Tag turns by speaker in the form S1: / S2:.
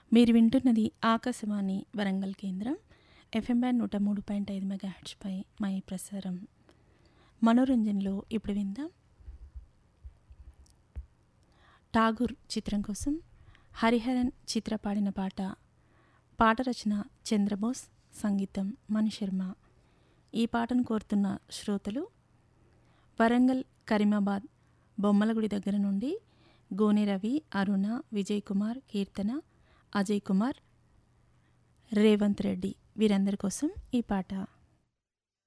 S1: మీరు వింటున్నది ఆకాశవాణి వరంగల్ కేంద్రం ఎఫ్ఎం బ్యాండ్ నూట మూడు పాయింట్ ఐదు మెగా హెచ్పై మై ప్రసారం మనోరంజన్లో ఇప్పుడు విందాం ఠాగూర్ చిత్రం కోసం హరిహరన్ చిత్ర పాడిన పాట పాట రచన చంద్రబోస్ సంగీతం మణిశర్మ ఈ పాటను కోరుతున్న శ్రోతలు వరంగల్ కరీమాబాద్ బొమ్మలగుడి దగ్గర నుండి గోనె రవి అరుణ విజయ్ కుమార్ కీర్తన అజయ్ కుమార్ రేవంత్ రెడ్డి వీరందరి కోసం ఈ పాట